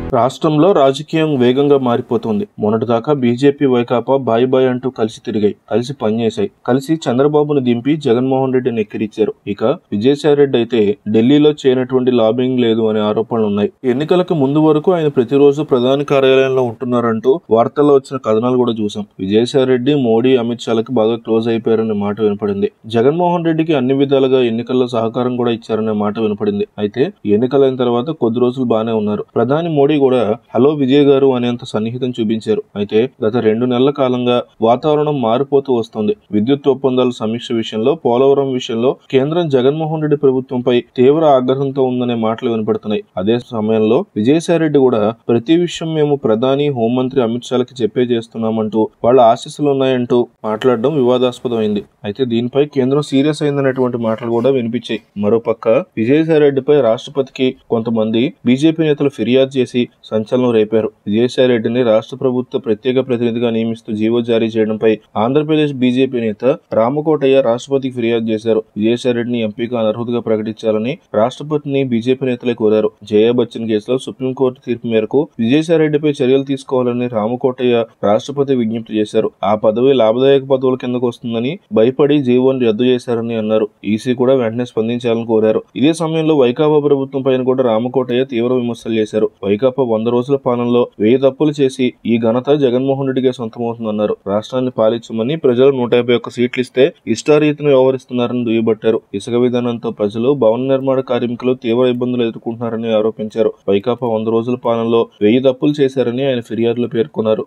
రాష్ట్రంలో రాజకీయం వేగంగా మారిపోతుంది మొన్నటిదాకా బీజేపీ వైకాపా బాయ్ బాయ్ అంటూ కలిసి తిరిగాయి కలిసి పనిచేశాయి కలిసి చంద్రబాబును దింపి జగన్మోహన్ రెడ్డిని ఎక్కిరిచ్చారు ఇక విజయసాయి రెడ్డి అయితే ఢిల్లీలో చేయనటువంటి లాబింగ్ లేదు అనే ఆరోపణలు ఉన్నాయి ఎన్నికలకు ముందు వరకు ఆయన ప్రతిరోజు ప్రధాని కార్యాలయంలో ఉంటున్నారంటూ వార్తల్లో వచ్చిన కథనాలు కూడా చూసాం విజయసాయి రెడ్డి మోడీ అమిత్ షాలకు బాగా క్లోజ్ అయిపోయారనే మాట వినపడింది జగన్మోహన్ రెడ్డికి అన్ని విధాలుగా ఎన్నికల్లో సహకారం కూడా ఇచ్చారనే మాట వినపడింది అయితే ఎన్నికలైన తర్వాత కొద్ది రోజులు బాగానే ఉన్నారు ప్రధాని మోడీ కూడా హలో విజయ్ గారు అనేంత సన్నిహితం చూపించారు అయితే గత రెండు నెలల కాలంగా వాతావరణం మారిపోతూ వస్తుంది విద్యుత్ ఒప్పందాల సమీక్ష విషయంలో పోలవరం విషయంలో కేంద్రం జగన్మోహన్ రెడ్డి ప్రభుత్వంపై తీవ్ర ఆగ్రహంతో ఉందనే మాటలు వినపడుతున్నాయి అదే సమయంలో విజయసాయి రెడ్డి కూడా ప్రతి విషయం మేము ప్రధాని హోంమంత్రి అమిత్ షాలకి చెప్పే చేస్తున్నామంటూ వాళ్ళ ఆశీస్సులు ఉన్నాయంటూ మాట్లాడడం వివాదాస్పదమైంది అయితే దీనిపై కేంద్రం సీరియస్ అయిందనేటువంటి మాటలు కూడా వినిపించాయి మరోపక్క విజయసాయి రెడ్డిపై రాష్ట్రపతికి కొంతమంది బీజేపీ నేతలు ఫిర్యాదు చేసి సంచలనం రేపారు విజయసాయి రెడ్డిని రాష్ట్ర ప్రభుత్వ ప్రత్యేక ప్రతినిధిగా నియమిస్తూ జీవో జారీ చేయడంపై ఆంధ్రప్రదేశ్ బీజేపీ నేత రామకోటయ్య రాష్ట్రపతికి ఫిర్యాదు చేశారు విజయసాయి రెడ్డిని ఎంపీగా అనర్హుడిగా ప్రకటించాలని రాష్ట్రపతిని బీజేపీ నేతలే కోరారు జయా బచ్చన్ కేసులో సుప్రీంకోర్టు తీర్పు మేరకు విజయసాయి రెడ్డిపై చర్యలు తీసుకోవాలని రామకోటయ్య రాష్ట్రపతి విజ్ఞప్తి చేశారు ఆ పదవి లాభదాయక పదవుల కిందకు వస్తుందని భయపడి జీవోని రద్దు చేశారని అన్నారు ఈసీ కూడా వెంటనే స్పందించాలని కోరారు ఇదే సమయంలో వైకాపా ప్రభుత్వం పైన కూడా రామకోటయ్య తీవ్ర విమర్శలు చేశారు వైకాపా వంద రోజుల పాలనలో వెయ్యి తప్పులు చేసి ఈ ఘనత జగన్మోహన్ రెడ్డికే సొంతమవుతుందన్నారు రాష్ట్రాన్ని పాలించమని ప్రజలు నూట యాభై ఒక్క సీట్లు ఇస్తే ఇష్టారీతిని వ్యవహరిస్తున్నారని దుయ్యబట్టారు ఇసుక విధానంతో ప్రజలు భవన నిర్మాణ కార్మికులు తీవ్ర ఇబ్బందులు ఎదుర్కొంటున్నారని ఆరోపించారు వైకాపా వంద రోజుల పాలనలో వెయ్యి తప్పులు చేశారని ఆయన ఫిర్యాదులో పేర్కొన్నారు